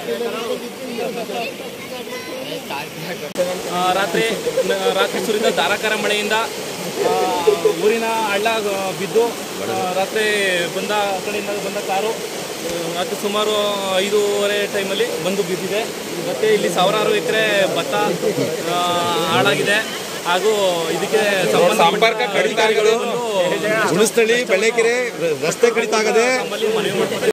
ಆ, ರಾತ್ರಿ ನ- ರಾತ್ರಿ ಸುರಿದ ಧಾರಾಕಾರ ಮಳೆಯಿಂದ ಆ, ಊರಿನ ಹಳ್ಳ ಆ, ಬಿದ್ದು ಆ, ರಾತ್ರಿ ಬಂದ ಆ ಕಡೆಯಿಂದ ಬಂದ ಕಾರು ಆ, ಅದು ಸುಮಾರು ಐದೂವರೆ ಟೈಮಲ್ಲಿ ಬಂದು ಬಿದ್ದಿದೆ ಮತ್ತು ಇಲ್ಲಿ ಸಾವಿರಾರು ಎಕರೆ ಭತ್ತ ಆ, ಹಾಳಾಗಿದೆ ಹಾಗೂ ಇದಕ್ಕೆ ಸಂಬಂಧ ಸಂಪರ್ಕ ಕಡಿತಗಳು ಉಳಿಸ್ತಳಿ ಬೆಳ್ಳೆಕೆರೆ ರಸ್ತೆ ಕಡಿತ ಆಗದೆ ನಮ್ಮಲ್ಲಿ ಮನವಿ ಮಾಡ್ತಾರೆ